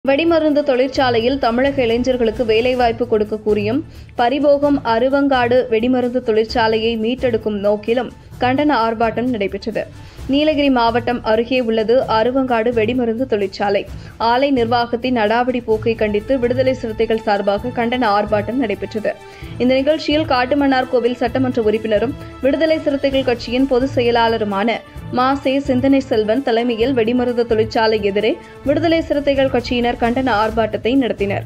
வெடிமருந்து தொழிற்சாலையில் தமிழக இளைஞர்களுக்கு வேலைவாய்ப்பு கொடுக்க கூறியும் பரிபோகம் அருவங்காடு வெடிமருந்து தொழிற்சாலையை மீட்டெடுக்கும் நோக்கிலும் கண்டன ஆர்ப்பாட்டம் நடைபெற்றது நீலகிரி மாவட்டம் அருகே உள்ளது அருவங்காடு வெடிமருந்து தொழிற்சாலை ஆலை நிர்வாகத்தின் அடாவடி போக்கை கண்டித்து விடுதலை சிறுத்தைகள் சார்பாக கண்டன ஆர்ப்பாட்டம் நடைபெற்றது இந்த நிகழ்ச்சியில் காட்டுமன்னார் கோவில் சட்டமன்ற உறுப்பினரும் விடுதலை சிறுத்தைகள் கட்சியின் பொதுச் செயலாளருமான மா சே சிந்தனை செல்வன் தலைமையில் வெடிமருந்து தொழிற்சாலை எதிரே விடுதலை சிறுத்தைகள் கட்சியினர் கண்டன ஆர்ப்பாட்டத்தை நடத்தினர்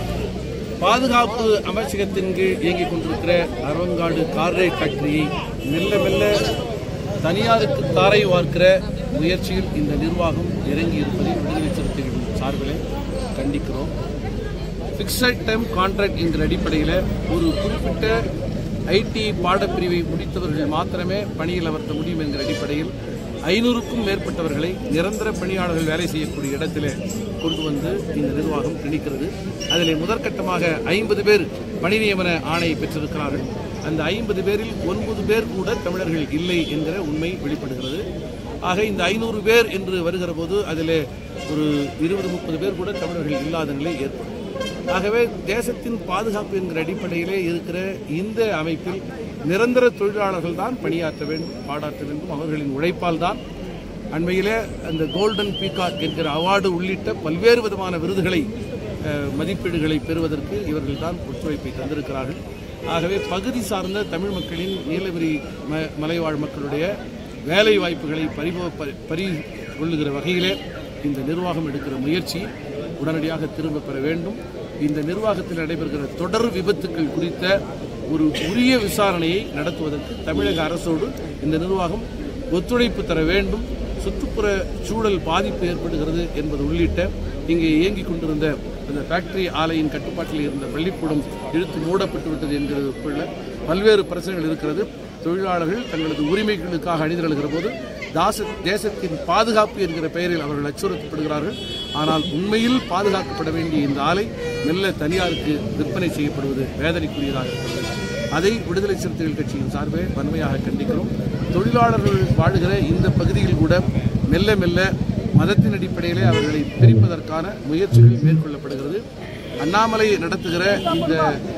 பாதுகாப்பு அமைச்சகத்தின் கீழ் இயங்கிக் கொண்டிருக்கிற அரவங்காடு கார்ரேட் ஃபேக்டரியை மெல்ல மெல்ல தனியாருக்கு தாரை வார்க்கிற முயற்சியில் இந்த நிர்வாகம் இறங்கி இருப்பதை விடுதலை சிறுத்தைகள் சார்பில் கண்டிக்கிறோம் ஃபிக்ஸட் டைம் கான்ட்ராக்ட் என்கிற அடிப்படையில் ஒரு குறிப்பிட்ட ஐடி பாடப்பிரிவை முடித்தவர்கள் மாத்திரமே பணியில் அமர்த்த முடியும் என்கிற அடிப்படையில் ஐநூறுக்கும் மேற்பட்டவர்களை நிரந்தர பணியாளர்கள் வேலை செய்யக்கூடிய இடத்துல கொண்டு வந்து இந்த நிர்வாகம் திணிக்கிறது அதில் முதற்கட்டமாக ஐம்பது பேர் பணி நியமன ஆணை பெற்றிருக்கிறார்கள் அந்த ஐம்பது பேரில் ஒன்பது பேர் கூட தமிழர்கள் இல்லை என்கிற உண்மை வெளிப்படுகிறது ஆக இந்த ஐநூறு பேர் என்று வருகிற போது அதில் ஒரு இருபது முப்பது பேர் கூட தமிழர்கள் இல்லாத நிலை ஏற்படும் ஆகவே தேசத்தின் பாதுகாப்பு என்கிற அடிப்படையிலே இருக்கிற இந்த அமைப்பில் நிரந்தர தொழிலாளர்கள் தான் பணியாற்ற வேண்டும் பாடாற்ற வேண்டும் அவர்களின் உழைப்பால் தான் அண்மையிலே அந்த கோல்டன் பீகாக் என்கிற அவார்டு உள்ளிட்ட பல்வேறு விதமான விருதுகளை அஹ், மதிப்பீடுகளை பெறுவதற்கு இவர்கள் தான் ஒத்துழைப்பை தந்திருக்கிறார்கள் ஆகவே பகுதி சார்ந்த தமிழ் மக்களின் நீலகிரி ம மலைவாழ் மக்களுடைய வேலை வாய்ப்புகளை பறிபோ பறி பறி கொள்ளுகிற வகையிலே இந்த நிர்வாகம் எடுக்கிற முயற்சி உடனடியாக திரும்ப பெற வேண்டும் இந்த நிர்வாகத்தில் நடைபெறுகிற தொடர் விபத்துக்கள் குறித்த ஒரு உரிய விசாரணையை நடத்துவதற்கு தமிழக அரசோடு இந்த நிர்வாகம் ஒத்துழைப்பு தர வேண்டும் சுற்றுப்புற சூழல் பாதிப்பு ஏற்படுகிறது என்பது உள்ளிட்ட இங்கே இயங்கிக் கொண்டிருந்த அந்த ஃபேக்டரி ஆலையின் கட்டுப்பாட்டில் இருந்த பள்ளிக்கூடம் இழுத்து மூடப்பட்டு விட்டது என்கிறது உட்பட பல்வேறு பிரச்சனைகள் இருக்கிறது தொழிலாளர்கள் தங்களது உரிமைகளுக்காக அணிதிரளுகிற போது தாச தேசத்தின் பாதுகாப்பு என்கிற பெயரில் அவர்கள் அச்சுறுத்தப்படுகிறார்கள் ஆனால் உண்மையில் பாதுகாக்கப்பட வேண்டிய இந்த ஆலை மெல்ல தனியாருக்கு விற்பனை செய்யப்படுவது வேதனைக்குரியதாக இருக்கிறது அதை விடுதலை சிறுத்தைகள் கட்சியின் சார்பே வன்மையாக கண்டிக்கிறோம் தொழிலாளர்கள் வாழுகிற இந்த பகுதியில் கூட மெல்ல மெல்ல மதத்தின் அடிப்படையிலே அவர்களை பிரிப்பதற்கான முயற்சிகள் மேற்கொள்ளப்படுகிறது அண்ணாமலை நடத்துகிற இந்த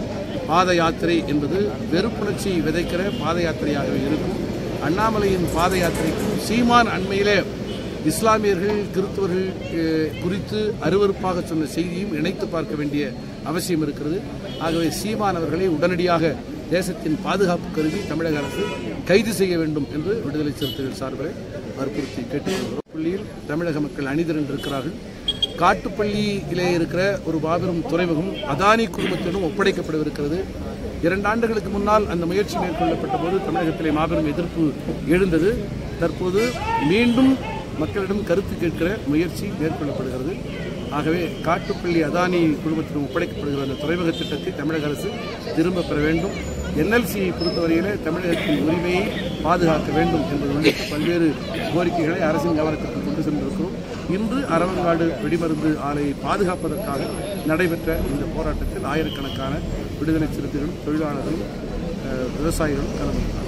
பாத யாத்திரை என்பது வெறுப்புணர்ச்சி விதைக்கிற பாத யாத்திரையாகவே இருக்கும் அண்ணாமலையின் பாத யாத்திரைக்கும் சீமான் அண்மையிலே இஸ்லாமியர்கள் கிறிஸ்தவர்கள் அஹ், குறித்து அருவருப்பாக சொன்ன செய்தியும் இணைத்து பார்க்க வேண்டிய அவசியம் இருக்கிறது ஆகவே சீமான் அவர்களை உடனடியாக தேசத்தின் பாதுகாப்பு கருதி தமிழக அரசு கைது செய்ய வேண்டும் என்று விடுதலை சிறுத்தைகள் சார்பில் வற்புறுத்தி கேட்டுக்கொள்கிறோம் புள்ளியில் தமிழக மக்கள் அணிதிரண்டிருக்கிறார்கள் காட்டுப்பள்ளியிலே இருக்கிற ஒரு மாபெரும் துறைமுகம் அதானி குடும்பத்திடம் ஒப்படைக்கப்படவிருக்கிறது இரண்டு ஆண்டுகளுக்கு முன்னால் அந்த முயற்சி மேற்கொள்ளப்பட்ட போது தமிழகத்திலே மாபெரும் எதிர்ப்பு எழுந்தது தற்போது மீண்டும் மக்களிடம் கருத்து கேட்கிற முயற்சி மேற்கொள்ளப்படுகிறது ஆகவே காட்டுப்பள்ளி அதானி குழுமத்திடம் ஒப்படைக்கப்படுகிற அந்த துறைமுக திட்டத்தை தமிழக அரசு திரும்ப பெற வேண்டும் என்எல்சியை பொறுத்தவரையிலே தமிழகத்தின் உரிமையை பாதுகாக்க வேண்டும் என்பது உள்ளிட்ட பல்வேறு கோரிக்கைகளை அரசின் கவனத்திற்கு கொண்டு சென்றிருக்கிறோம் இன்று அரவங்காடு வெடிமருந்து ஆலையை பாதுகாப்பதற்காக நடைபெற்ற இந்த போராட்டத்தில் ஆயிரக்கணக்கான விடுதலை சிறுத்தைகளும் தொழிலாளர்களும் அஹ், விவசாயிகளும் கலந்து கொண்டார்கள்.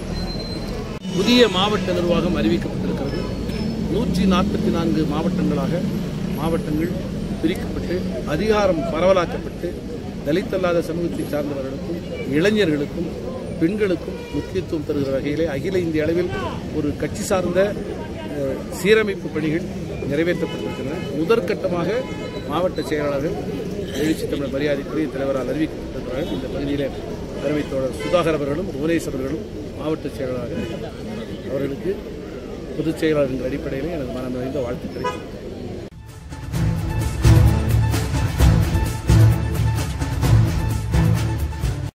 புதிய மாவட்ட நிர்வாகம் அறிவிக்கப்பட்டிருக்கிறது நூற்றி நாற்பத்தி நான்கு மாவட்டங்களாக மாவட்டங்கள் பிரிக்கப்பட்டு அதிகாரம் பரவலாக்கப்பட்டு தலித்தல்லாத சமூகத்தை சார்ந்தவர்களுக்கும் இளைஞர்களுக்கும் பெண்களுக்கும் முக்கியத்துவம் தருகிற வகையிலே அகில இந்திய அளவில் ஒரு கட்சி சார்ந்த அஹ், சீரமைப்பு பணிகள் நிறைவேற்றப்பட்டிருக்கின்றன முதற்கட்டமாக மாவட்ட செயலாளர்கள் எழுச்சி தமிழ் மரியாதைக்குரிய தலைவரால் அறிவிக்கப்பட்டிருக்கிறார்கள் இந்த பகுதியிலே தலைமைத் தோழர் சுதாகர் அவர்களும் புவனேஸ்வர் அவர்களும் மாவட்ட செயலாளராக அவர்களுக்கு பொதுச் செயலாளர் என்ற அடிப்படையிலே எனது மனம் நிறைந்த வாழ்த்துக்களை